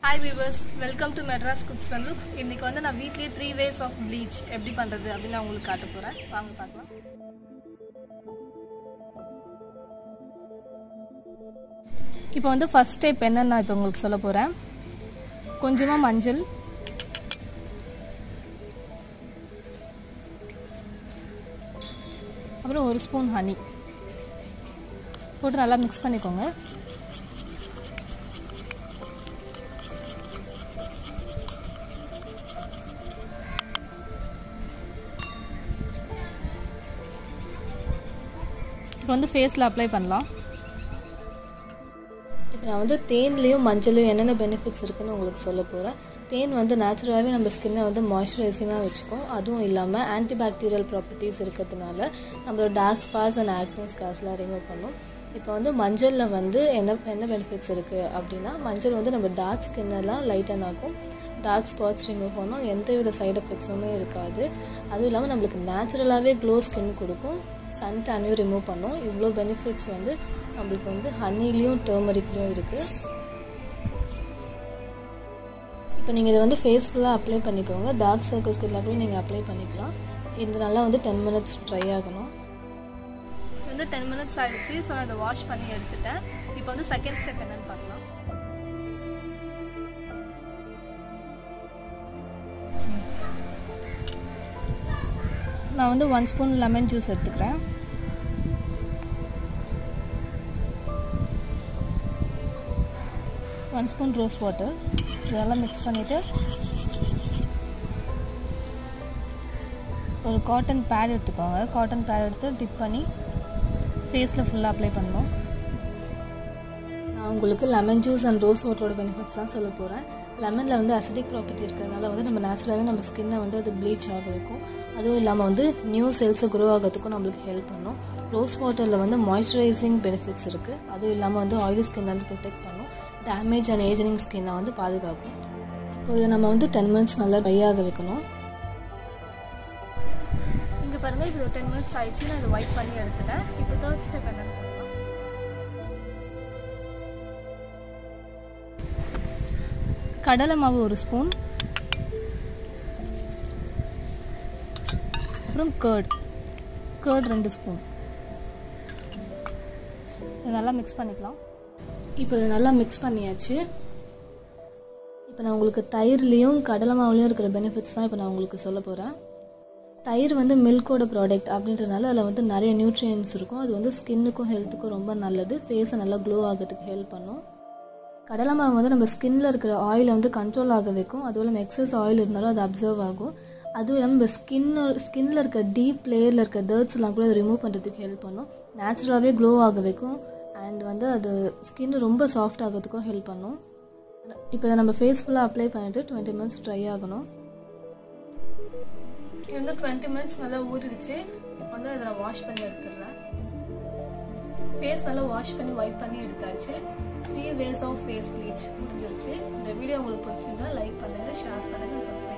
hi viewers welcome to Madras cooks and looks இன்னைக்கு வந்து நான் வீட்லயே த்ரீ வேஸ் ஆஃப் ப்ளீச் எப்படி பண்ணுறது அப்படின்னு நான் உங்களுக்கு காட்ட போகிறேன் வாங்க பார்க்கலாம் இப்போ வந்து ஃபர்ஸ்ட் ஸ்டெப் என்னன்னு நான் இப்போ உங்களுக்கு சொல்ல போகிறேன் கொஞ்சமாக மஞ்சள் அப்புறம் ஒரு ஸ்பூன் ஹனி போட்டு நல்லா மிக்ஸ் பண்ணிக்கோங்க இப்போ வந்து ஃபேஸில் அப்ளை பண்ணலாம் இப்போ நான் வந்து தேன்லேயும் மஞ்சளையும் என்னென்ன பெனிஃபிட்ஸ் இருக்குன்னு உங்களுக்கு சொல்ல போகிறேன் தேன் வந்து நேச்சுரலாகவே நம்ம ஸ்கின்னை வந்து மாய்ஸ்சரைசிங்காக வச்சுக்கும் அதுவும் இல்லாமல் ஆன்டிபாக்டீரியல் ப்ராப்பர்ட்டிஸ் இருக்கிறதுனால நம்மளோட டார்க் ஸ்பாஸ் அண்ட் ஆக்னி ஸ்கார்ஸ்லாம் ரிமூவ் பண்ணும் இப்போ வந்து மஞ்சளில் வந்து என்ன என்ன பெனிஃபிட்ஸ் இருக்குது அப்படின்னா மஞ்சள் வந்து நம்ம டார்க் ஸ்கின்னெல்லாம் லைட்டன் ஆகும் டார்க் ஸ்பாட்ஸ் ரிமூவ் பண்ணும் எந்த வித சைடு எஃபெக்ட்ஸுமே இருக்காது அதுவும் இல்லாமல் நம்மளுக்கு நேச்சுரலாகவே க்ளோ ஸ்கின் கொடுக்கும் சன் டேனையும் ரிமூவ் பண்ணும் இவ்வளோ பெனிஃபிட்ஸ் வந்து நம்மளுக்கு வந்து ஹனிலையும் டர்மரிக்லையும் இருக்குது இப்போ நீங்கள் இதை வந்து ஃபேஸ் ஃபுல்லாக அப்ளை பண்ணிக்கோங்க டார்க் சர்க்கிள்ஸ்க்கு எல்லாம் கூட நீங்கள் அப்ளை பண்ணிக்கலாம் இது நல்லா வந்து டென் மினிட்ஸ் ட்ரை ஆகணும் இது வந்து டென் மினிட்ஸ் ஆயிடுச்சு ஸோ நான் இதை வாஷ் பண்ணி எடுத்துட்டேன் இப்போ வந்து செகண்ட் ஸ்டெப் என்னன்னு பார்க்கலாம் நான் வந்து ஒன் ஸ்பூன் லெமன் ஜூஸ் எடுத்துக்கிறேன் ஒன் ஸ்பூன் ரோஸ் வாட்டர் இதெல்லாம் மிக்ஸ் பண்ணிவிட்டு ஒரு காட்டன் பேட் எடுத்துக்கோங்க காட்டன் பேட் எடுத்து டிப் பண்ணி ஃபேஸில் ஃபுல்லாக அப்ளை பண்ணணும் நான் உங்களுக்கு லெமன் ஜூஸ் அண்ட் ரோஸ் வாட்டரோட பெனிஃபிட்ஸ் தான் சொல்ல போகிறேன் லெமனில் வந்து அசிடிக் ப்ராப்பர்ட்டி இருக்கிறதுனால வந்து நம்ம நேச்சுரலாகவே நம்ம ஸ்கின்னை வந்து அது ப்ளீச் ஆக வைக்கும் அதுவும் இல்லாமல் வந்து நியூ செல்ஸை க்ரோ ஆகிறதுக்கும் நம்மளுக்கு ஹெல்ப் பண்ணும் ரோஸ் வாட்டரில் வந்து மாய்ஸ்சரைசிங் பெனிஃபிட்ஸ் இருக்குது அதுவும் இல்லாமல் வந்து ஆயிலி ஸ்கின் வந்து ப்ரொடெக்ட் பண்ணும் டேமேஜ் அண்ட் ஏஜனிங் ஸ்கின்னை வந்து பாதுகாக்கும் இப்போ இதை நம்ம வந்து டென் மினிட்ஸ் நல்லா ட்ரை ஆக வைக்கணும் இங்கே பாருங்கள் இது டென் மினிட்ஸ் ஆயிடுச்சு நான் இதை ஒயிட் பண்ணி எடுத்துட்டேன் இப்போ தேர்ட் ஸ்டெப் என்னன்னு பார்க்கலாம் கடலை மாவு ஒரு ஸ்பூன் அப்புறம் கேர்ட் கேர்ட் ரெண்டு ஸ்பூன் இது நல்லா மிக்ஸ் பண்ணிக்கலாம் இப்போ இதை நல்லா மிக்ஸ் பண்ணியாச்சு இப்போ நான் உங்களுக்கு தயிர்லேயும் கடலை மாவுலேயும் இருக்கிற பெனிஃபிட்ஸ் தான் இப்போ நான் உங்களுக்கு சொல்ல போகிறேன் தயிர் வந்து மில்கோட ப்ராடக்ட் அப்படின்றனால அதில் வந்து நிறைய நியூட்ரியன்ஸ் இருக்கும் அது வந்து ஸ்கின்னுக்கும் ஹெல்த்துக்கும் ரொம்ப நல்லது ஃபேஸை நல்லா க்ளோ ஆகிறதுக்கு ஹெல்ப் பண்ணும் கடலை மாவு வந்து நம்ம ஸ்கின்ல இருக்கிற ஆயிலை வந்து கண்ட்ரோல் ஆக வைக்கும் அதுவும் இல்லாமல் எக்ஸஸ் ஆயில் இருந்தாலும் அது அப்சர்வ் ஆகும் அதுவும் இல்லாமல் நம்ம ஸ்கின்னு ஸ்கின்ல இருக்க டீப் லேயரில் இருக்க டர்ட்ஸ்லாம் கூட அதை ரிமூவ் பண்ணுறதுக்கு ஹெல்ப் பண்ணும் நேச்சுரலாகவே க்ளோ ஆக வைக்கும் அண்ட் வந்து அது ஸ்கின் ரொம்ப சாஃப்ட் ஆகிறதுக்கும் ஹெல்ப் பண்ணும் இப்போ இதை நம்ம ஃபேஸ் ஃபுல்லாக அப்ளை பண்ணிவிட்டு டுவெண்ட்டி மினிட்ஸ் ட்ரை ஆகணும் இது வந்து டுவெண்ட்டி மினிட்ஸ் நல்லா ஊறிடுச்சு இப்போ வந்து இதை நான் வாஷ் பண்ணி எடுத்துடுறேன் ஃபேஸ் நல்லா வாஷ் பண்ணி ஒயிட் பண்ணி எடுத்தாச்சு three ways of face bleach முடிஞ்சிருச்சு இந்த வீடியோ உங்களுக்கு பிடிச்சிருந்தா லைக் பண்ணுங்கள் ஷேர் பண்ணுங்கள் சப்ஸ்கிரைப்